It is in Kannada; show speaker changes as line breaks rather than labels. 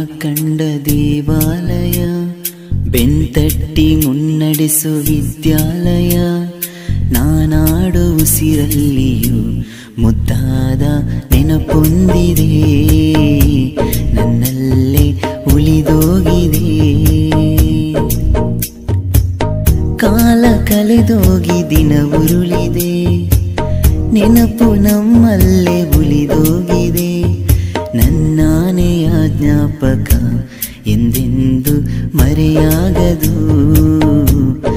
ಕಂಡ ದೇವಾಲಯ ಬೆಂತಟ್ಟಿ ಮುನ್ನಡೆಸು ವಿದ್ಯಾಲಯ ನಾನಾಡು ಉಸಿರಲ್ಲಿಯೂ ಮುದ್ದಾದ ನೆನಪೊಂದಿದೆ ನನ್ನಲ್ಲೇ ಉಳಿದೋಗಿದೆ ಕಾಲ ಕಳೆದೋಗಿ ದಿನ ಉರುಳಿದೆ ನೆನಪು ನಮ್ಮಲ್ಲೇ ಉಳಿದೋಗಿದೆ ನನ್ನಾನೆಯ ಜ್ಞಾಪಕ ಎಂದೆಂದು ಮರೆಯಾಗದು